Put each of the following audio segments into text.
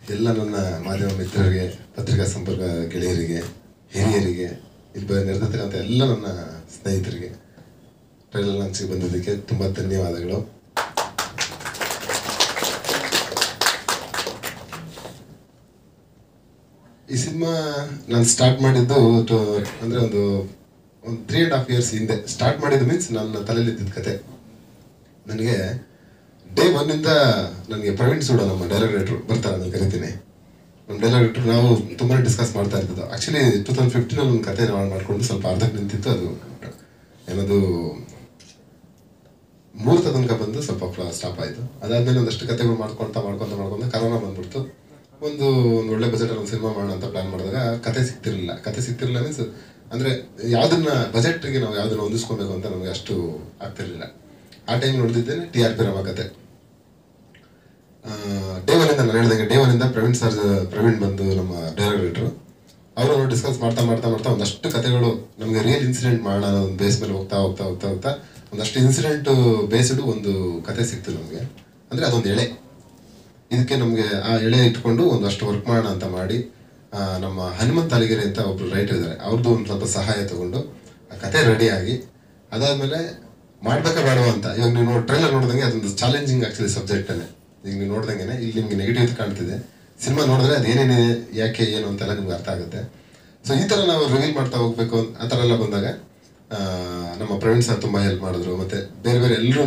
ಎಲ್ಲ ನನ್ನ ಮಾಧ್ಯಮ ಮಿತ್ರರಿಗೆ ಪತ್ರಿಕಾ ಸಂಪರ್ಕ ಗೆಳೆಯರಿಗೆ ಹಿರಿಯರಿಗೆ ಇಲ್ಲಿ ಬ- ನೆರೆದಿರ್ತಕ್ಕಂಥ ಎಲ್ಲ ನನ್ನ ಸ್ನೇಹಿತರಿಗೆ ಟ್ರೈಲರ್ ಲಾಂಚ್ಗೆ ಬಂದಿದ್ದಕ್ಕೆ ತುಂಬ ಧನ್ಯವಾದಗಳು ಈ ಸಿನಿಮಾ ನಾನು ಸ್ಟಾರ್ಟ್ ಮಾಡಿದ್ದು ಟು- ಅಂದ್ರೆ ಒಂದು ಒಂದು ತ್ರೀ ಆ್ಯಂಡ್ ಹಾಫ್ ಇಯರ್ಸ್ ಹಿಂದೆ ಸ್ಟಾರ್ಟ್ ಮಾಡಿದ್ದು ಮೀನ್ಸ್ ನನ್ನ ತಲೆಯಲ್ಲಿ ಇದ್ದಿದ್ದ ಕತೆ ನನಗೆ ಡೇ ಒನ್ನಿಂದ ನನಗೆ ಪ್ರವೀಣ್ ಸೂಡ ನಮ್ಮ ಡೈರೆಕ್ಟರ್ ಬರ್ತಾರೆ ನಾನು ಕರಿತೀನಿ ನಮ್ಮ ಡೈರೆಕ್ಟರ್ ನಾವು ತುಂಬಾ ಡಿಸ್ಕಸ್ ಮಾಡ್ತಾ ಇರ್ತಿದ್ದು ಆ್ಯಕ್ಚುಲಿ ಟೂ ತೌಸಂಡ್ ಫಿಫ್ಟೀನಲ್ಲಿ ಒಂದು ಕತೆ ನಾವು ಮಾಡ್ಕೊಂಡು ಸ್ವಲ್ಪ ಅರ್ಧಕ್ಕೆ ನಿಂತಿತ್ತು ಅದು ಏನದು ಮುಹೂರ್ತ ತನಕ ಬಂದು ಸ್ವಲ್ಪ ಸ್ಟಾಪ್ ಆಯಿತು ಅದಾದ್ಮೇಲೆ ಒಂದಷ್ಟು ಕತೆಗಳು ಮಾಡ್ಕೊಳ್ತಾ ಮಾಡ್ಕೊತ ಮಾಡ್ಕೊಂತ ಕರೋನಾ ಬಂದ್ಬಿಡ್ತು ಒಂದು ಒಂದು ಒಳ್ಳೆ ಬಜೆಟಲ್ಲಿ ಒಂದು ಸಿನಿಮಾ ಮಾಡೋಣ ಅಂತ ಪ್ಲಾನ್ ಮಾಡಿದಾಗ ಕತೆ ಸಿಗ್ತಿರ್ಲಿಲ್ಲ ಕತೆ ಸಿಗ್ತಿರ್ಲಿಲ್ಲ ಮೀನ್ಸ್ ಅಂದರೆ ಯಾವ್ದನ್ನ ಬಜೆಟ್ಗೆ ನಾವು ಯಾವ್ದನ್ನ ಹೊಂದಿಸ್ಕೊಬೇಕು ಅಂತ ನಮಗೆ ಅಷ್ಟು ಆಗ್ತಿರ್ಲಿಲ್ಲ ಆ ಟೈಮ್ ನೋಡ್ತಿದ್ದೇನೆ ಟಿ ಆರ್ ಪಿ ರಾಮ ಕತೆ ಡೇ ಒನ್ನಿಂದ ನಾನು ಹೇಳ್ದಂಗೆ ಡೇ ಒನ್ನಿಂದ ಪ್ರವೀಣ್ ಸರ್ ಪ್ರವೀಣ್ ಬಂದು ನಮ್ಮ ಡೈರೆಕ್ಟರ್ ಅವರು ಡಿಸ್ಕಸ್ ಮಾಡ್ತಾ ಮಾಡ್ತಾ ಮಾಡ್ತಾ ಒಂದಷ್ಟು ಕತೆಗಳು ನಮಗೆ ರಿಯಲ್ ಇನ್ಸಿಡೆಂಟ್ ಮಾಡೋಣ ಅನ್ನೋ ಒಂದು ಬೇಸ್ ಮೇಲೆ ಹೋಗ್ತಾ ಹೋಗ್ತಾ ಹೋಗ್ತಾ ಹೋಗ್ತಾ ಒಂದಷ್ಟು ಇನ್ಸಿಡೆಂಟ್ ಬೇಸ್ಡ್ ಒಂದು ಕತೆ ಸಿಕ್ತು ನಮಗೆ ಅಂದರೆ ಅದೊಂದು ಎಳೆ ಇದಕ್ಕೆ ನಮಗೆ ಆ ಎಳೆ ಇಟ್ಕೊಂಡು ಒಂದಷ್ಟು ವರ್ಕ್ ಮಾಡೋಣ ಅಂತ ಮಾಡಿ ಆ, ನಮ್ಮ ಹನುಮಂತ್ ಅಲಿಗೆರೆ ಅಂತ ಒಬ್ರು ರೈಟರ್ ಇದ್ದಾರೆ ಅವ್ರದ್ದು ಒಂದು ಸ್ವಲ್ಪ ಸಹಾಯ ತಗೊಂಡು ಆ ಕತೆ ರೆಡಿ ಆಗಿ ಅದಾದ್ಮೇಲೆ ಮಾಡ್ಬೇಕಾ ಬೇಡವ ಅಂತ ಇವಾಗ ನೀವು ನೋಡಿ ಟ್ರೈಲರ್ ನೋಡಿದಂಗೆ ಅದೊಂದು ಚಾಲೆಂಜಿಂಗ್ ಆಕ್ಚುಲಿ ಸಬ್ಜೆಕ್ಟ್ ಈಗ ನೀವು ನೋಡ್ದಂಗೆ ಇಲ್ಲಿ ನಿಮ್ಗೆ ನೆಗೆಟಿವ್ ಕಾಣ್ತಿದೆ ಸಿನಿಮಾ ನೋಡಿದ್ರೆ ಅದು ಏನೇನಿದೆ ಯಾಕೆ ಏನು ಅಂತೆಲ್ಲ ನಿಮ್ಗೆ ಅರ್ಥ ಆಗುತ್ತೆ ಸೊ ಈ ಥರ ನಾವು ರಿವೀಲ್ ಮಾಡ್ತಾ ಹೋಗ್ಬೇಕು ಅಂತ- ಆ ಥರ ಎಲ್ಲ ಬಂದಾಗ ಆ, ನಮ್ಮ ಪ್ರವೀಣ್ ಸರ್ ತುಂಬ ಹೆಲ್ಪ್ ಮಾಡಿದ್ರು ಮತ್ತೆ ಬೇರೆ ಬೇರೆ ಎಲ್ಲರೂ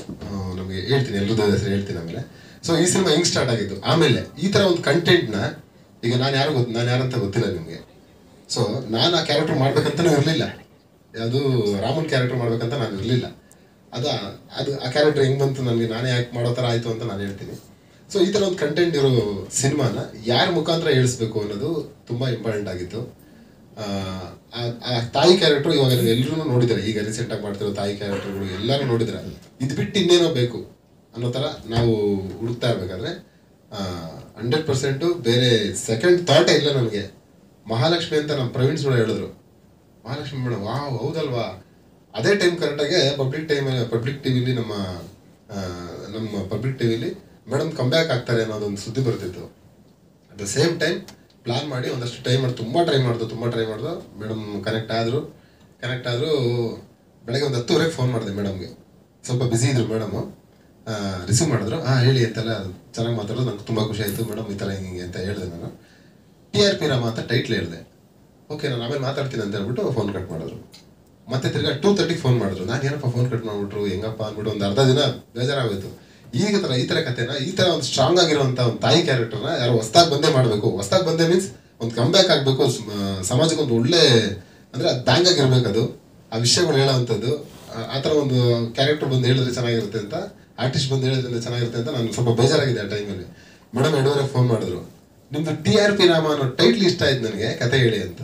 ನಮಗೆ ಹೇಳ್ತೀನಿ ಎಲ್ರದ್ದು ಹೆಸರು ಹೇಳ್ತೀನಿ ಆಮೇಲೆ ಸೊ ಈ ಸಿನಿಮಾ ಹೆಂಗ್ ಸ್ಟಾರ್ಟ್ ಆಗಿದ್ದು ಆಮೇಲೆ ಈ ಥರ ಒಂದು ಕಂಟೆಂಟ್ನ ಈಗ ನಾನು ಯಾರು ಗೊತ್ತು ನಾನು ಯಾರಂತ ಗೊತ್ತಿಲ್ಲ ನಿಮಗೆ ಸೊ ನಾನು ಆ ಕ್ಯಾರೆಕ್ಟರ್ ಮಾಡ್ಬೇಕಂತನೂ ಇರಲಿಲ್ಲ ಅದು ರಾಮನ್ ಕ್ಯಾರೆಕ್ಟರ್ ಮಾಡ್ಬೇಕಂತ ನಾನು ಇರಲಿಲ್ಲ ಅದು ಅದು ಆ ಕ್ಯಾರೆಕ್ಟರ್ ಹೆಂಗ್ ಬಂತು ನನಗೆ ನಾನೇ ಯಾಕೆ ಮಾಡೋ ಥರ ಆಯಿತು ಅಂತ ನಾನು ಹೇಳ್ತೀನಿ ಸೊ ಈ ಥರ ಒಂದು ಕಂಟೆಂಟ್ ಇರೋ ಸಿನಿಮಾನ ಯಾರ ಮುಖಾಂತರ ಹೇಳಿಸ್ಬೇಕು ಅನ್ನೋದು ತುಂಬ ಇಂಪಾರ್ಟೆಂಟ್ ಆಗಿತ್ತು ಆ, ಆ- ಆ ತಾಯಿ ಕ್ಯಾರೆಕ್ಟರ್ ಇವಾಗ ಎಲ್ಲರೂ ನೋಡಿದ್ದಾರೆ ಈಗ ರೀಸೆಂಟಾಗಿ ಮಾಡ್ತಿರೋ ತಾಯಿ ಕ್ಯಾರೆಕ್ಟರ್ಗಳು ಎಲ್ಲರೂ ನೋಡಿದ್ದಾರೆ ಇದು ಬಿಟ್ಟು ಇನ್ನೇನೋ ಬೇಕು ಅನ್ನೋ ಥರ ನಾವು ಹುಡುಕ್ತಾ ಇರ್ಬೇಕಾದ್ರೆ ಹಂಡ್ರೆಡ್ ಪರ್ಸೆಂಟು ಬೇರೆ ಸೆಕೆಂಡ್ ಥಾಟೇ ಇಲ್ಲ ನನಗೆ ಮಹಾಲಕ್ಷ್ಮಿ ಅಂತ ನಮ್ಮ ಪ್ರವೀಣ್ ಸುಳ್ಳ ಹೇಳಿದ್ರು ಮಹಾಲಕ್ಷ್ಮಿ ಮೇಡಮ್ ವಾವ್ ಹೌದಲ್ವಾ ಅದೇ ಟೈಮ್ ಕರೆಕ್ಟಾಗಿ ಪಬ್ಲಿಕ್ ಟೈಮ್ ಪಬ್ಲಿಕ್ ಟಿವಿಲಿ ನಮ್ಮ ಆ, ನಮ್ಮ ಪಬ್ಲಿಕ್ ಟಿವಿಲಿ ಮೇಡಮ್ ಕಂಬ್ಯಾಕ್ ಆಗ್ತಾರೆ ಅನ್ನೋದೊಂದು ಸುದ್ದಿ ಬರ್ತಿತ್ತು at the same time plan ಮಾಡಿ ಒಂದಷ್ಟು ಟೈಮ್ ಮಾಡಿ ತುಂಬ ಟ್ರೈ ಮಾಡ್ದು ತುಂಬ ಟ್ರೈ ಮಾಡ್ದು ಮೇಡಮ್ ಕನೆಕ್ಟ್ ಆದರು ಕನೆಕ್ಟ್ ಆದರೂ ಬೆಳಗ್ಗೆ ಒಂದು ಹತ್ತುವರೆಗೆ ಫೋನ್ ಮಾಡಿದೆ ಮೇಡಮ್ಗೆ ಸ್ವಲ್ಪ ಬ್ಯುಸಿ ಇದ್ರು ಮೇಡಮು ರಿಸೀವ್ ಮಾಡಿದ್ರು ಹಾಂ ಹೇಳಿ ಅಂತೆಲ್ಲ ಚೆನ್ನಾಗಿ ಮಾತಾಡೋದು ನಂಗೆ ತುಂಬ ಖುಷಿ ಆಯಿತು ಮೇಡಮ್ ಈ ಥರ ಹಿಂಗೆ ಹಿಂಗೆ ಅಂತ ಹೇಳಿದೆ ನಾನು ಟಿ ಆರ್ ಪಿ ರಾಮ ಅಂತ ಟೈಟ್ಲ್ ಹೇಳಿದೆ ಓಕೆ ನಾನು ಆಮೇಲೆ ಮಾತಾಡ್ತೀನಿ ಅಂತ ಹೇಳ್ಬಿಟ್ಟು ಫೋನ್ ಕಟ್ ಮಾಡಿದ್ರು ಮತ್ತೆ ತಿರ್ಗಾ ಟೂ ತರ್ಟಿಗೆ ಫೋನ್ ಮಾಡಿದ್ರು ನಾನು ಏನಪ್ಪ ಫೋನ್ ಕಟ್ ಮಾಡ್ಬಿಟ್ರು ಹೆಂಗಪ್ಪ ಅಂದ್ಬಿಟ್ಟು ಒಂದು ಅರ್ಧ ದಿನ ಬೇಜಾರಾಗೋಯ್ತು ಈಗ ಥರ ಈ ಥರ ಕತೆನ ಈ ಥರ ಒಂದು ಸ್ಟ್ರಾಂಗ್ ಆಗಿರುವಂಥ ಒಂದು ತಾಯಿ ಕ್ಯಾರೆಕ್ಟರ್ನ ಯಾರು ಹೊಸ್ದಾಗಿ ಬಂದೇ ಮಾಡಬೇಕು ಹೊಸ್ದಾಗಿ ಬಂದೇ ಮೀನ್ಸ್ ಒಂದು ಕಂಬ್ಯಾಕ್ ಆಗಬೇಕು ಸಮಾಜಕ್ಕೆ ಒಂದು ಒಳ್ಳೆ ಅಂದರೆ ಅದು ಬ್ಯಾಂಗ್ ಆಗಿರ್ಬೇಕು ಅದು ಆ ವಿಷಯಗಳು ಹೇಳೋವಂಥದ್ದು ಆ- ಆ ಥರ ಒಂದು ಕ್ಯಾರೆಕ್ಟರ್ ಬಂದು ಹೇಳಿದ್ರೆ ಚೆನ್ನಾಗಿರುತ್ತೆ ಅಂತ ಆರ್ಟಿಸ್ಟ್ ಬಂದು ಹೇಳಿದ್ರೆ ಚೆನ್ನಾಗಿರುತ್ತೆ ಅಂತ ನಾನು ಸ್ವಲ್ಪ ಬೇಜಾರಾಗಿದೆ ಆ ಟೈಮಲ್ಲಿ ಮೇಡಮ್ ಎರಡೂವರೆಗೆ ಫೋನ್ ಮಾಡಿದ್ರು ನಿಮ್ದು ಟಿ ಆರ್ ಪಿ ರಾಮ ಅನ್ನೋ ಟೈಟ್ಲ್ ಇಷ್ಟ ಆಯ್ತು ನನಗೆ ಕತೆ ಹೇಳಿ ಅಂತ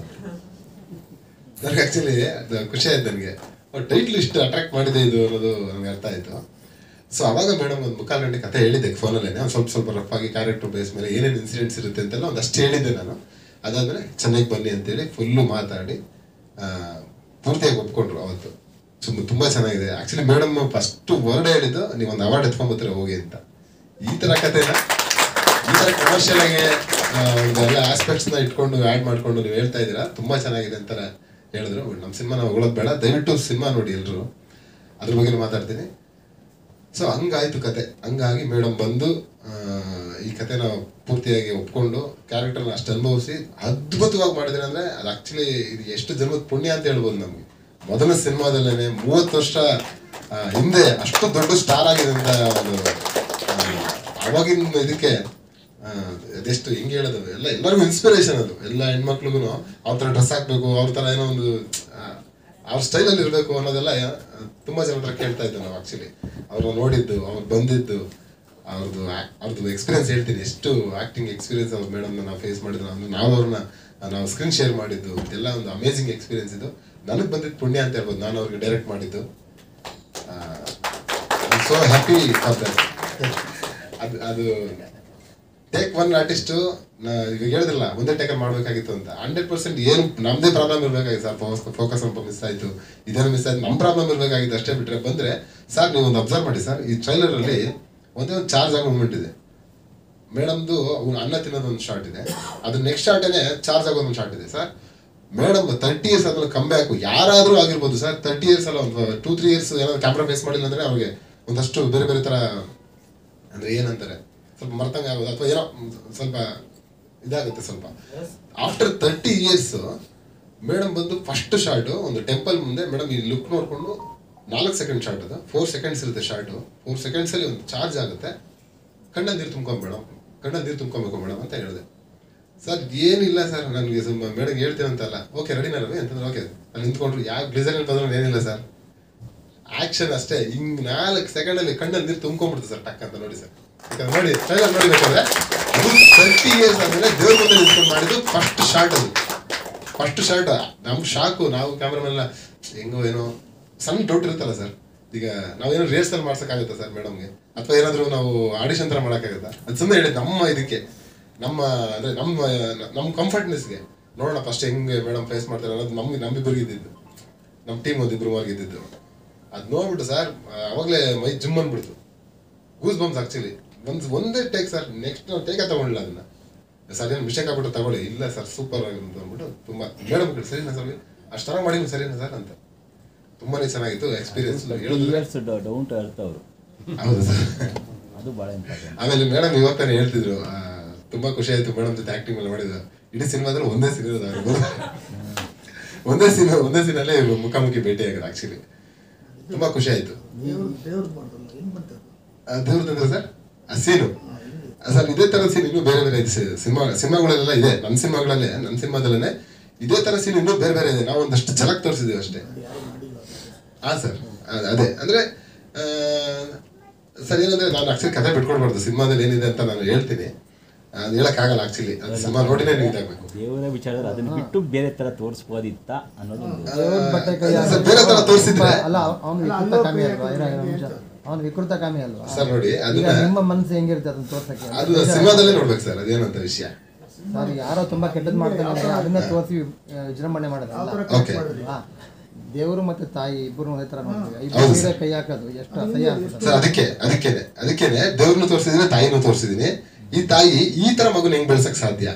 ನನಗೆ ಆಕ್ಚುಲಿ ಖುಷಿ ಆಯ್ತು ನನಗೆ ಟೈಟ್ಲ್ ಇಷ್ಟು ಅಟ್ರಾಕ್ಟ್ ಮಾಡಿದೆ ಇದು ಅನ್ನೋದು ನನಗೆ ಅರ್ಥ ಆಯ್ತು ಸೊ ಅವಾಗ ಮೇಡಮ್ ಒಂದು ಮುಕ್ಕಾಲು ಗಂಟೆ ಕತೆ ಹೇಳಿದ್ದೆ ಫೋನಲ್ಲೇ ಒಂದು ಸ್ವಲ್ಪ ಸ್ವಲ್ಪ ರಫ್ ಆಗಿ ಕ್ಯಾರೆಕ್ಟರ್ ಬೇಸ್ ಮೇಲೆ ಏನೇನು ಇನ್ಸಿಡೆಂಟ್ಸ್ ಇರುತ್ತೆ ಅಂತೆಲ್ಲ ಒಂದಷ್ಟು ಹೇಳಿದ್ದೆ ನಾನು ಅದಾದ್ಮೇಲೆ ಚೆನ್ನೈಗೆ ಬನ್ನಿ ಅಂತೇಳಿ ಫುಲ್ಲು ಮಾತಾಡಿ ಆ, ಪೂರ್ತಿಯಾಗಿ ಒಪ್ಕೊಂಡ್ರು ಅವತ್ತು ತುಂಬ ತುಂಬ ಚೆನ್ನಾಗಿದೆ ಆಕ್ಚುಲಿ ಮೇಡಮ್ ಫಸ್ಟ್ ವರ್ಡ್ ಹೇಳಿದ್ದು ನೀವು ಒಂದು ಅವಾರ್ಡ್ ಎತ್ಕೊಂಡ್ಬತ್ತೀರ ಹೋಗಿ ಅಂತ ಈ ಥರ ಕತೆನ ಈ ಥರ ಕಮರ್ಷಿಯಲ್ ಆಗಿ ಆ, ಒಂದು ಎಲ್ಲ ಆಸ್ಪೆಕ್ಟ್ಸ್ನ ಇಟ್ಕೊಂಡು ಆ್ಯಡ್ ಮಾಡ್ಕೊಂಡು ನೀವು ಹೇಳ್ತಾ ಇದ್ದೀರಾ ತುಂಬ ಚೆನ್ನಾಗಿದೆ ಅಂತ ಹೇಳಿದ್ರು ನಮ್ಮ ಸಿನಿಮಾ ನಾವು ಹೊಗಳೋದು ಬೇಡ ದಯವಿಟ್ಟು ಸಿನಿಮಾ ನೋಡಿ ಎಲ್ಲರೂ ಅದ್ರ ಬಗ್ಗೆ ಮಾತಾಡ್ತೀನಿ ಸೊ ಹಂಗಾಯ್ತು ಕತೆ ಹಂಗಾಗಿ ಮೇಡಮ್ ಬಂದು ಆ, ಈ ಕತೆನ ಪೂರ್ತಿಯಾಗಿ ಒಪ್ಕೊಂಡು ಕ್ಯಾರೆಕ್ಟರ್ನ ಅಷ್ಟು ಅನುಭವಿಸಿ ಅದ್ಭುತವಾಗಿ ಮಾಡಿದ್ರೆ ಅಂದ್ರೆ ಅದು ಆಕ್ಚುಲಿ ಇದು ಎಷ್ಟು ಜನ್ಮದ ಪುಣ್ಯ ಅಂತ ಹೇಳ್ಬೋದು ನಮ್ಗೆ ಮೊದಲ ಸಿನಿಮಾದಲ್ಲೇ ಮೂವತ್ತು ವರ್ಷ ಆ, ಹಿಂದೆ ಅಷ್ಟು ದೊಡ್ಡ ಸ್ಟಾರ್ ಆಗಿದೆ ಅಂತ ಒಂದು ಆ, ಅವಾಗಿನ ಇದಕ್ಕೆ ಆ, ಅದೆಷ್ಟು ಹಿಂಗೆ ಹೇಳೋದು ಎಲ್ಲ ಎಲ್ಲರಿಗೂ ಇನ್ಸ್ಪಿರೇಷನ್ ಅದು ಎಲ್ಲ ಹೆಣ್ಮಕ್ಳಿಗೂ ಅವ್ರ ಥರ ಡ್ರೆಸ್ ಹಾಕ್ಬೇಕು ಅವ್ರ ಥರ ಏನೋ ಒಂದು ಆ, ಅವ್ರ ಸ್ಟೈಲಲ್ಲಿ ಇರಬೇಕು ಅನ್ನೋದೆಲ್ಲ ಆ, ತುಂಬಾ ಜನ ಹತ್ರ ಕೇಳ್ತಾ ಇದ್ದೆ ನಾವು ಆಕ್ಚುಲಿ ಅವ್ರನ್ನ ನೋಡಿದ್ದು ಅವ್ರು ಬಂದಿದ್ದು ಅವ್ರದ್ದು ಆ- ಅವ್ರದ್ದು ಎಕ್ಸ್ಪೀರಿಯನ್ಸ್ ಹೇಳ್ತೀನಿ ಎಷ್ಟು ಆಕ್ಟಿಂಗ್ ಎಕ್ಸ್ಪೀರಿಯನ್ಸ್ ಅವ್ರ ಮೇಡಮ್ನ ನಾವು ಫೇಸ್ ಮಾಡಿದ್ರು ಅಂದ್ರೆ ನಾವು ಅವ್ರನ್ನ ನಾವು ಸ್ಕ್ರೀನ್ ಶೇರ್ ಮಾಡಿದ್ದು ಎಲ್ಲ ಒಂದು ಅಮೇಸಿಂಗ್ ಎಕ್ಸ್ಪೀರಿಯನ್ಸ್ ಇದು ನನಗೆ ಬಂದಿದ್ದು ಪುಣ್ಯ ಅಂತ ಹೇಳ್ಬೋದು ನಾನು ಅವ್ರಿಗೆ ಡೈರೆಕ್ಟ್ ಮಾಡಿದ್ದು ಸೊ ಹ್ಯಾಪಿ ಫಾರ್ ದಟ್ ಅದು ಅದು ಟೇಕ್ ಒನ್ ಆರ್ಟಿಸ್ಟು ಈಗ ಹೇಳಿದ್ರಲ್ಲ ಒಂದೇ ಟೇಕಲ್ಲಿ ಮಾಡಬೇಕಾಗಿತ್ತು ಅಂತ ಹಂಡ್ರೆಡ್ ಪರ್ಸೆಂಟ್ ಏನು ನಮ್ಮದೇ ಪ್ರಾಬ್ಲಮ್ ಇರಬೇಕಾಗಿತ್ತು ಸರ್ ಫೋಕಸ್ ಫೋಕಸ್ ಸ್ವಲ್ಪ ಮಿಸ್ ಆಯಿತು ಇದೇನು ಮಿಸ್ ಆಯ್ತು ನಮ್ಮ ಪ್ರಾಬ್ಲಮ್ ಇರಬೇಕಾಗಿತ್ತು ಅಷ್ಟೇ ಬಿಟ್ಟರೆ ಬಂದರೆ ಸರ್ ನೀವು ಒಂದು ಅಬ್ಸರ್ವ್ ಮಾಡಿ ಸರ್ ಈ ಟ್ರೈಲರಲ್ಲಿ ಒಂದೇ ಒಂದು ಚಾರ್ಜ್ ಆಗೋ ಮೂಮೆಂಟ್ ಇದೆ ಮೇಡಮ್ದು ಅವ್ನು ಅನ್ನ ತಿನ್ನೋದು ಒಂದು ಶಾರ್ಟ್ ಇದೆ ಅದು ನೆಕ್ಸ್ಟ್ ಶಾರ್ಟೇನೆ ಚಾರ್ಜ್ ಆಗೋದು ಒಂದು ಶಾರ್ಟ್ ಇದೆ ಸರ್ ಮೇಡಮ್ ತರ್ಟಿ ಇಯರ್ಸ್ ಆದ್ಮೇಲೆ ಕಮ್ ಬ್ಯಾಕ್ ಯಾರಾದ್ರೂ ಆಗಿರ್ಬೋದು ಸರ್ ತರ್ಟಿ ಇಯರ್ಸ್ ಅಲ್ಲ ಒಂದು ಟೂ ತ್ರೀ ಇಯರ್ಸ್ ಏನಾದ್ರು ಕ್ಯಾಮ್ರಾ ಫೇಸ್ ಮಾಡಿಲ್ಲ ಅಂದ್ರೆ ಅವ್ರಿಗೆ ಒಂದಷ್ಟು ಬೇರೆ ಬೇರೆ ತರ ಅಂದ್ರೆ ಏನಂತಾರೆ ಸ್ವಲ್ಪ ಮರ್ತಂಗ ಆಗೋದು ಅಥವಾ ಏನೋ ಸ್ವಲ್ಪ ಇದಾಗುತ್ತೆ ಸ್ವಲ್ಪ ಆಫ್ಟರ್ ತರ್ಟಿ ಇಯರ್ಸ್ ಮೇಡಮ್ ಬಂದು ಫಸ್ಟ್ ಶಾರ್ಟ್ ಒಂದು ಟೆಂಪಲ್ ಮುಂದೆ ಮೇಡಮ್ ಈ ಲುಕ್ ನೋಡ್ಕೊಂಡು ನಾಲ್ಕು ಸೆಕೆಂಡ್ ಶಾರ್ಟ್ ಅದು ಫೋರ್ ಸೆಕೆಂಡ್ಸ್ ಇರುತ್ತೆ ಶಾರ್ಟ್ ಫೋರ್ ಸೆಕೆಂಡ್ಸ್ ಅಲ್ಲಿ ಒಂದು ಚಾರ್ಜ್ ಆಗುತ್ತೆ ಕಣ್ಣಲ್ಲಿ ನೀರು ತುಂಬ್ಕೊಂಡ್ ಮೇಡಮ್ ಕಣ್ಣಲ್ಲಿ ನೀರು ತುಂಬ್ಕೊಬೇಕು ಮೇಡಮ್ ಅಂತ ಹೇಳಿದೆ ಸರ್ ಏನಿಲ್ಲ ಸರ್ ನನಗೆ ಸ್ವಲ್ಪ ಮೇಡಮ್ ಹೇಳ್ತೇವೆ ಅಂತಲ್ಲ ಓಕೆ ರೆಡಿನಾ ರವಿ ಅಂತಂದ್ರೆ ಓಕೆ ಅಲ್ಲಿ ನಿಂತ್ಕೊಂಡ್ರು ಯಾವ ಗ್ಲಿಸರ್ ಬಂದ್ರು ಏನಿಲ್ಲ ಸರ್ ಆಕ್ಷನ್ ಅಷ್ಟೇ ಹಿಂಗ್ ನಾಲ್ಕು ಸೆಕೆಂಡ್ ಅಲ್ಲಿ ಕಣ್ಣಲ್ಲಿ ನೀರು ತುಂಬ್ಕೊಂಡ್ಬಿಡ್ತು ಸರ್ ಟಕ್ ಅಂತ ನೋಡಿ ಸರ್ ಯಾಕಂದ್ರೆ ನೋಡಿ ಟ್ರೈಲರ್ ನೋಡಿ ಬೇಕಾದ್ರೆ ಅದು ತರ್ಟಿ ಇಯರ್ಸ್ ಆದ್ಮೇಲೆ ದೇವ್ರ ಮುಂದೆ ನಿಂತ್ಕೊಂಡು ಮಾಡಿದ್ದು ಫಸ್ಟ್ ಶಾರ್ಟ್ ಅದು ಫಸ್ಟ್ ಶಾರ್ಟ್ ನಮ್ ಶಾಕು ನಾವು ಕ್ಯಾಮ್ರಾಮನ್ ಎಲ್ಲ ಹೆಂಗೋ ಏನೋ ಸಣ್ಣ ಡೌಟ್ ಇರುತ್ತಲ್ಲ ಸರ್ ಈಗ ನಾವೇನೋ ರಿಹರ್ಸಲ್ ಮಾಡ್ಸಕ್ಕಾಗತ್ತಾ ಸರ್ ಮೇಡಮ್ಗೆ ಅಥವಾ ಏನಾದ್ರು ನಾವು ಆಡಿಷನ್ ತರ ಮಾಡಕ್ಕಾಗತ್ತಾ ಅದು ಸುಮ್ಮನೆ ಹೇಳಿ ನಮ್ಮ ಇದಕ್ಕೆ ನಮ್ಮ ಅಂದ್ರೆ ನಮ್ಮ ನಮ್ಮ ಕಂಫರ್ಟ್ನೆಸ್ಗೆ ನೋಡೋಣ ಫಸ್ಟ್ ಹೆಂಗೆ ಮೇಡಮ್ ಫೇಸ್ ಮಾಡ್ತಾರೆ ಅನ್ನೋದು ನಮ್ಗೆ ನಮ್ಮಿಬ್ಬರಿಗೆ ಇದ್ದಿದ್ದು ನಮ್ಮ ಟೀಮ್ ಒಂದಿಬ್ರು ಇದ್ದಿದ್ದು ಅದು ನೋಡ್ಬಿಟ್ಟು ಸರ್ ಅವಾಗಲೇ ಮೈ ಜಿಮ್ ಅಂದ್ಬಿಡ್ತು ಗೂಸ್ ಬಂಪ್ಸ್ ಆಕ್ಚುಲಿ ಒಂದು ಒಂದೇ ಟೇಕ್ ಸರ್ ನೆಕ್ಸ್ಟ್ ನಾವು ಟೇಕ ತಗೊಂಡಿಲ್ಲ ಅದನ್ನ ಸರ್ ಏನು ಮಿಸ್ಟೇಕ್ ಆಗ್ಬಿಟ್ಟು ತಗೊಳ್ಳಿ ಇಲ್ಲ ಸರ್ ಸೂಪರ್ ಆಗಿದೆ ಅಂತ ಅಂದ್ಬಿಟ್ಟು ತುಂಬ ಮೇಡಮ್ ಕಡೆ ಸರಿನಾ ಸರ್ ಅಷ್ಟು ಥರ ಮಾಡಿದ್ವಿ ಸರಿನಾ ಸರ್ ಅಂತ ತುಂಬಾನೇ ಚೆನ್ನಾಗಿತ್ತು ಎಕ್ಸ್ಪೀರಿಯನ್ಸ್ ಹೇಳಿದ್ರೆ ಇಯರ್ಸ್ ಡೌನ್ ಟು ಅರ್ತ್ ಅವರು ಹೌದು ಸರ್ ಅದು ಭಾಳ ಇಂಪಾರ್ಟೆಂಟ್ ಆಮೇಲೆ ಮೇಡಮ್ ಇವತ್ತಾನೆ ಹೇಳ್ತಿದ್ರು ಆ, ತುಂಬಾ ಖುಷಿ ಆಯ್ತು ಮೇಡಮ್ ಜೊತೆ ಆಕ್ಟಿಂಗ್ ಎಲ್ಲ ಮಾಡಿದ್ರು ಇಡೀ ಸಿನಿಮಾದಲ್ಲಿ ಒಂದೇ ಸೀನ್ ಇರೋದು ಅವ್ರಿಗೆ. ಒಂದೇ ಸೀನ್ ಒಂದೇ ಸೀನಲ್ಲೇ ಮುಖಾಮುಖಿ ಭೇಟಿ ಆಗೋದು ಆಕ್ಚುಲಿ ತುಂಬಾ ಖುಷಿ ಆಯ್ತು ದೇವ್ರು ದೇವ್ರು ಮಾಡ್ದಲ್ಲ ಏನ್ ಮಾಡ್ತಾರೆ ದೇವ್ರದಂದ್ರೆ ಸರ್ ಆ ಸೀನು ಸರ್ ಇದೇ ತರ ಸೀನ್ ಇನ್ನೂ ಬೇರೆ ಬೇರೆ ಇದೆ ಸಿನಿಮಾ ಸಿನಿಮಾಗಳೆಲ್ಲ ಇದೆ ನನ್ನ ಸಿನಿಮಾಗಳಲ್ಲೇ ನನ್ನ ಸಿನಿಮಾದಲ್ಲೇ ಇದೇ ತರ ಸೀನ್ ಇನ್ನೂ ಬೇರೆ ಬೇರೆ ಇದೆ ನಾವು ಒಂದಷ್ಟು ಝಲಕ್ ತೋರಿಸಿದೀವಿ ಅಷ್ಟೇ ಯಾರು ಮಾಡಿಲ್ಲ ಹಾ ಸರ್ ಅದೇ ಅಂದ್ರೆ ಆ, ಸರ್ ಏನಂದ್ರೆ ನಾನು ಆಕ್ಚುಲಿ ಕಥೆ ಬಿಟ್ಕೊಡ್ಬಾರ್ದು ಸಿನಿಮಾದಲ್ಲಿ ಏನಿದೆ ಅಂತ ನಾನು ಹೇಳ್ತೀನಿ ಅದು ಹೇಳಕ್ಕಾಗಲ್ಲ ಆಕ್ಚುಲಿ ಅದು ಸಿನಿಮಾ ನೋಡಿನೇ ನೀವು ಇದಾಗಬೇಕು ದೇವರ ವಿಚಾರದಲ್ಲಿ ಅದನ್ನ ಬಿಟ್ಟು ಬೇರೆ ತರ ತೋರಿಸ್ಬೋದಿತ್ತ ಅನ್ನೋದು ಒಂದು ದೇವ್ರ ಬಟ್ಟೆ ಕೈ ಸರ್ ಬೇರೆ ತರ ತೋರಿಸಿದ್ರೆ ಅಲ್ಲ ಅವ್ನು ವಿಕೃತ ಕಾಮಿ ಅಲ್ವಾ ಇರೋ ಇರೋ ನಿಮಿಷ ಅವ್ನು ವಿಕೃತ ಕಾಮಿ ಅಲ್ವಾ ಸರ್ ನೋಡಿ ಈಗ ಅದನ್ನ ನಿಮ್ಮ ಮನಸ್ಸು ಹೆಂಗಿರುತ್ತೆ ಅದನ್ನ ತೋರ್ಸಕ್ಕೆ ಅದು ಸಿನಿಮಾದಲ್ಲೇ ನೋಡ್ಬೇಕು ಸರ್ ಅದೇನಂತ ವಿಷಯ ಸರ್ ಯಾರೋ ತುಂಬಾ ಕೆಟ್ಟದ್ ಮಾಡ್ತಾರೆ ಅಂದ್ರೆ ಅದನ್ನ ತೋರಿಸಿ ವಿಜೃಂಭಣೆ ಮಾಡೋದಲ್ಲ ಓಕೆ ಹಾ. ದೇವರು ಮತ್ತೆ ತಾಯಿ ಇಬ್ಬರು ಒಂದೇ ತರ ನೋಡ್ತೀವಿ ಹೌದು ಇಬ್ಬರು ಸರ್. ಕೈ ಹಾಕೋದು ಎಷ್ಟು ಅಸಹ್ಯ ಆಗ್ತದೆ ಸರ್ ಅದಕ್ಕೆ ಅದಕ್ಕೇನೆ ಅದಕ್ಕೇನೆ ದೇವ್ರನ್ನ ತೋರಿಸಿದೀನಿ ತಾಯಿನೂ ತೋರಿಸಿದೀನಿ ಈ ತಾಯಿ ಈ ತರ ಮಗುನ ಹೆಂಗ್ ಬೆಳ್ಸಕ್ ಸಾಧ್ಯ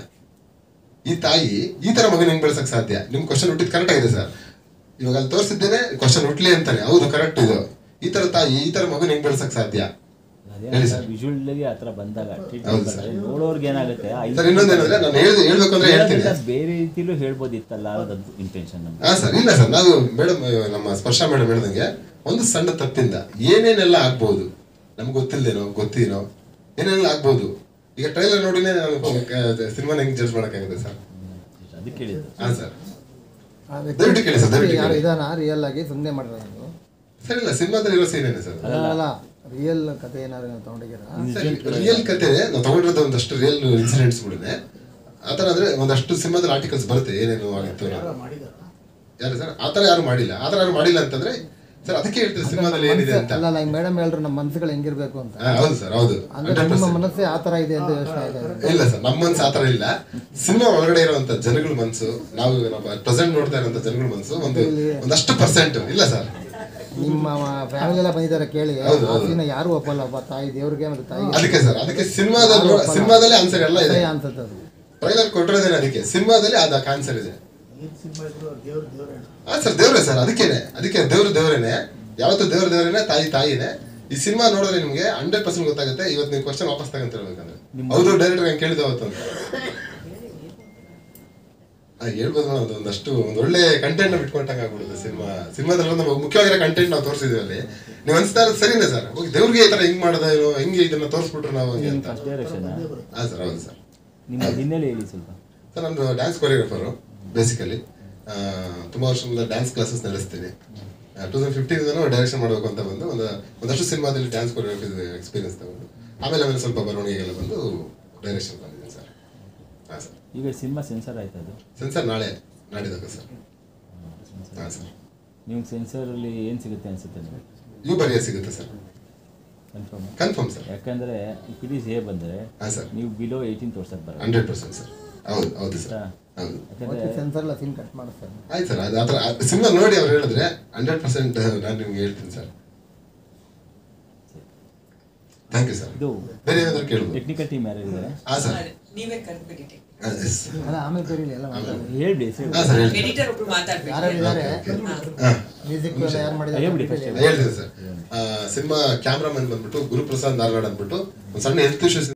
ಈ ತಾಯಿ ಈ ತರ ಮಗುನ ಹೆಂಗ್ ಬೆಳ್ಸಕ್ ಸಾಧ್ಯ ನಿಮ್ ಕ್ವಶನ್ ಹುಟ್ಟಿದ್ ಕರೆಕ್ಟ್ ಆಗಿದೆ ಸರ್ ಇವಾಗ ಅಲ್ಲಿ ತೋರಿಸಿದ್ದೇನೆ ಕ್ವಶನ್ ಹುಟ್ಲಿ ಅಂತಾನೆ ಹೌದು ಕರೆಕ್ಟ್ ಇದು ಈ ತರ ತಾಯಿ ಈ ತರ ಮಗುನ ಹೆಂಗ್ ಬೆಳ್ಸಕ್ ಸಾಧ್ಯ ಹೇಳಿ ಸರ್. ವಿಜುವಲ್ ಆ ಥರ ಬಂದಾಗ ಹೌದು ಟ್ರೀಟ್ಮೆಂಟ್ ಸರ್. ನೋಡೋರ್ಗೆ ಏನಾಗುತ್ತೆ ಆ ಸರ್ ಇನ್ನೊಂದೇನಂದ್ರೆ ನಾನು ಹೇಳ್ದೆ ಹೇಳ್ಬೇಕು ಅಂದ್ರೆ ಹೇಳ್ತೀನಿ ಹೇಳೋದ್ರಿಂದ ಬೇರೆ ರೀತಿಲೂ ಹೇಳ್ಬೋದಿತ್ತಲ್ಲ ಅನ್ನೋದು ಇಂಟೆನ್ಷನ್ ನಮ್ಗೆ ಹಾ ಸರ್ ಇಲ್ಲ ಸರ್ ನಾವು ಮೇಡಮ್ ನಮ್ಮ ಸ್ಪರ್ಶ ಮೇಡಮ್ ಹೇಳ್ದಂಗೆ ಒಂದು ಸಣ್ಣ ತಪ್ಪಿಂದ ಏನೇನೆಲ್ಲ ಆಗ್ಬೋದು ನಮ್ಗೆ ಗೊತ್ತಿಲ್ದೇನೋ ಗೊತ್ತೇನೋ ಏನೇನೆಲ್ಲ ಆಗ್ಬೋದು ಈಗ ಟ್ರೈಲರ್ ನೋಡಿನೇ ನಾನು ಸಿನಿಮಾನ ಹೆಂಗ್ ಜಡ್ಜ್ ಮಾಡಕ್ಕಾಗುತ್ತೆ ಸರ್ ಅದಕ್ಕೆ ಹೇಳಿದ್ದು ಹಾ ಸರ್ ಆ ವ್ಯಕ್ತಿ ದಯವಿಟ್ಟು ಕೇಳಿ ಸರ್, ದಯವಿಟ್ಟು ಯಾರು ಕೇಳಿ. ಇದಾನ ರಿಯಲ್ ಆಗಿ ಸುಮ್ಮನೆ ಮಾಡಿರೋದು ಸರ್ ಇಲ್ಲ ಸಿನಿಮಾದಲ್ಲಿ ಇರೋ ಸೀನ್ ಏನೇ ಸರ್ ಅಲ್ಲ ಅಲ್ಲ ರಿಯಲ್ ಕತೆ ಏನಾದ್ರು ನೀವು ತಗೊಂಡಿದ್ದೀರಾ ರಿಯಲ್ ಕತೆ ನಾವು ತಗೊಂಡಿರೋದು ಒಂದಷ್ಟು ರಿಯಲ್ ಇನ್ಸಿಡೆಂಟ್ಸ್ ಬಿಡನೆ ಆತರ ಅಂದ್ರೆ ಒಂದಷ್ಟು ಸಿನಿಮಾದಲ್ಲಿ ಆರ್ಟಿಕಲ್ಸ್ ಬರುತ್ತೆ ಏನೇನು ಆಗಿತ್ತು ಯಾರ ಅನ್ನೋದು. ಮಾಡಿದಾರ ಯಾರು ಸರ್ ಆತರ ಯಾರು ಮಾಡಿಲ್ಲ ಆತರ ಯಾರು ಮಾಡಿಲ್ಲ ಅಂತಂದ್ರೆ ಸರ್ ಅದಕ್ಕೆ ಹೇಳ್ತೀವಿ ಸಿನಿಮಾದಲ್ಲಿ ಏನಿದೆ ಅಂತ ಅಲ್ಲ ಈಗ ಮೇಡಮ್ ಹೇಳ್ರು ನಮ್ಮ ಮನಸ್ಸುಗಳು ಹೆಂಗಿರ್ಬೇಕು ಅಂತ ಹಾ, ಹೌದು ಸರ್ ಹೌದು ಅಂದ್ರೆ 100%. ನಿಮ್ಮ ಮನಸ್ಸೇ ಆ ತರ ಇದೆ ಅಂತ ಯೋಚನೆ ಇದೆ ಇಲ್ಲ ಸರ್ ನಮ್ಮ ಮನ್ಸು ಆತರ ಇಲ್ಲ ಸಿನಿಮಾ ಒಳಗಡೆ ಇರುವಂತ ಜನಗಳ ಮನ್ಸು ನಾವು ನಮ್ಮ ಪ್ರೆಸೆಂಟ್ ನೋಡ್ತಾ ಇರುವಂತ ಜನಗಳ ಮನ್ಸು ಒಂದು ಒಂದಷ್ಟು ಪರ್ಸೆಂಟ್ ಇಲ್ಲ ಸರ್ ನಿಮ್ಮ ಫ್ಯಾಮಿಲಿ ಎಲ್ಲ ಬಂದಿದ್ದಾರೆ ಕೇಳಿ ಹೌದು, ಹೌದು. ಆಸಿನ ಯಾರು ಒಪ್ಪಲ್ಲ ಒಬ್ಬ ತಾಯಿ ದೇವ್ರಿಗೆ ಮತ್ತೆ ತಾಯಿ ಅದಕ್ಕೆ ಸರ್ ಅದಕ್ಕೆ ಸಿನಿಮಾದಲ್ಲಿ ಸಿನಿಮಾದಲ್ಲಿ ಆನ್ಸರ್ ಎಲ್ಲ ಇದೆ ಅನ್ಸುತ್ತೆ ಅದು ಟ್ರೈಲರ್ ಕೊಟ್ಟಿರೋದೇನೆ ಅದಕ್ಕೆ ಸಿನಿಮಾದಲ್ಲಿ ಅದ ಆನ್ಸರ್ ಇದೆ ಏನ್ ಸಿನಿಮಾ ಇದ್ರು ದೇವ್ರು ದೇವ್ರೇ ಹಾ ಸರ್ ದೇವ್ರೆ ಸರ್ ಅದಕ್ಕೇನೆ ಅದಕ್ಕೆ ದೇವ್ರು ದೇವ್ರೇನೆ ಯಾವತ್ತು ದೇವ್ರ ದೇವ್ರೇನೆ ತಾಯಿ ತಾಯಿನೇ ಈ ಸಿನಿಮಾ ನೋಡಿದ್ರೆ ನಿಮ್ಗೆ ಹಂಡ್ರೆಡ್ ಪರ್ಸೆಂಟ್ ಗೊತ್ತಾಗುತ್ತೆ ಇವತ್ತು ನೀವು ಕ್ವಶನ್ ವಾಪಸ್ ತಗೊಂತಿರ್ಬೇಕಂದ್ರೆ ಹೌದು ಡೈರೆಕ್ಟರ್ ಹೆಂಗ್ ಕೇಳಿದ ಅವತ್ತು ಅಂತ ಆ, ಹೇಳ್ಬೋದು ಮೇಡಮ್ ಅದು ಒಂದಷ್ಟು ಒಂದು ಒಳ್ಳೆ ಕಂಟೆಂಟ್ ಬಿಟ್ಕೊಂಡಂಗೆ ಆಗ್ಬಿಡುತ್ತೆ ಸಿನಿಮಾ ಸಿನಿಮಾದಲ್ಲಿ ಒಂದು ಮುಖ್ಯವಾಗಿರೋ ಕಂಟೆಂಟ್ ನಾವು ತೋರಿಸಿದ್ವಿ ಅಲ್ಲಿ ನೀವು ಅನ್ಸ್ತಾ ಇರೋದು ಸರಿನೇ ಸರ್ ಹೋಗಿ ದೇವ್ರಿಗೆ ಈ ತರ ಹೆಂಗ್ ಮಾಡೋದ ಏನೋ ಹೆಂಗೆ ಇದನ್ನ ತೋರಿಸ್ಬಿಟ್ರು ನಾವು ಹಂಗೆ ಅಂತ ಫಸ್ಟ್ ಡೈರೆಕ್ಷನ್ ಹಾ ಸರ್ ಹೌದು ಸರ್ ನಿಮ್ಮ ಹಿನ್ನೆಲೆ ಹೇಳಿ ಸ್ವಲ್ಪ ಸರ್ ನಂದು ಡ್ಯಾನ್ಸ್ ಕೊರಿಯೋಗ್ರಫರು ಬೇಸಿಕಲಿ ತುಂಬ ವರ್ಷದಿಂದ ಡ್ಯಾನ್ಸ್ ಕ್ಲಾಸಸ್ ನಡೆಸ್ತೀನಿ ಟೂ ತೌಸಂಡ್ ಫಿಫ್ಟೀನ್ ಡೈರೆಕ್ಷನ್ ಮಾಡಬೇಕು ಅಂತ ಬಂದು ಒಂದು ಒಂದಷ್ಟು ಸಿನಿಮಾದಲ್ಲಿ ಡ್ಯಾನ್ಸ್ ಕೊರಿಯೋಗ್ರಫಿ ಎಕ್ಸ್ಪೀರಿಯನ್ಸ್ ತಗೊಂಡು ಆಮೇಲೆ ಆಮೇಲೆ ಸ್ವಲ್ಪ ಬರವಣಿಗೆಗೆಲ್ಲ ಬಂದು ಡೈರೆಕ್ಷನ್ ಬಂದಿದ್ದೀನಿ ಸರ್ ಹಾಂ ಸರ್ ಈಗ ಸಿನಿಮಾ ಸೆನ್ಸರ್ ಆಯ್ತು ಅದು ಸೆನ್ಸರ್ ನಾಳೆ ನಾಡಿದಾಗ ಸರ್ ಹಾಂ ಸರ್ ನಿಮ್ಗೆ ಸೆನ್ಸರಲ್ಲಿ ಏನು ಸಿಗುತ್ತೆ ಅನ್ಸುತ್ತೆ ನಿಮಗೆ ಯು ಬರಿಯ ಸಿಗುತ್ತೆ ಸರ್ ಕನ್ಫರ್ಮ್ ಕನ್ಫರ್ಮ್ ಸರ್ ಯಾಕಂದ್ರೆ ಪಿ ಎ ಬಂದರೆ ಹಾಂ ಸರ್ ನೀವು ಬಿಲೋ ಏಯ್ಟೀನ್ ತೋರ್ಸಕ್ಕೆ ಬರಲ್ಲ ಹಂಡ್ರೆಡ್ ಪರ್ಸೆಂಟ್ ಸರ್ ಹೌದು ಹೌದು ಸರ್ ಹೌದು ಯಾಕಂದ್ರೆ ಸೆನ್ಸರ್ ಎಲ್ಲ ಸೀನ್ ಕಟ್ ಮಾಡಿಸ್ತಾರೆ ಆಯ್ತು ಸರ್ ಅದು ಆ ಥರ ಸಿನಿಮಾ ನೋಡಿ ಅವ್ರು ಹೇಳಿದ್ರೆ ಹಂಡ್ರೆಡ್ ಪರ್ಸೆಂಟ್ ನಾನು ನಿಮ್ಗೆ ಹೇಳ್ತೀನಿ ಸರ್ ಥ್ಯಾಂಕ್ ಯು ಸರ್ ಇದು ಬೇರೆ ಏನಾದ್ರು ಕೇಳ್ಬೋದು ಟೆಕ್ನಿಕಲ್ ಟೀಮ್ ಯಾರು ಇದ್ದಾರೆ ಹಾಂ ಸರ್ ನೀವೇ ಕರ್ದ್ಬಿಡಿ ಎಸ್ ಅಲ್ಲ ಆಮೇಲೆ ಬರೀಲಿ ಎಲ್ಲ ಮಾತಾಡಿ ಹೇಳ್ಬಿಡಿ ಸರ್ ಹಾಂ ಸರ್ ಹೇಳಿ ಎಡಿಟರ್ ಒಬ್ರು ಮಾತಾಡ್ಬೇಕು ಯಾರು ಇದ್ದಾರೆ ಹಾಂ ಮ್ಯೂಸಿಕ್ ಎಲ್ಲ ಯಾರು ಮಾಡಿದ್ದಾರೆ ಹೇಳ್ಬಿಡಿ first. ಹೇಳ್ತೀನಿ ಸರ್ ಸಿನಿಮಾ ಕ್ಯಾಮ್ರಾಮನ್ ಬಂದ್ಬಿಟ್ಟು ಗುರುಪ್ರಸಾದ್ ನಾರ್ನಾಡ್ ಅಂದ್ಬಿಟ್ಟು ಒಂದು ಸಣ್ಣ ಹೆಲ್ತ್ ಇಶ್ಯೂಸ್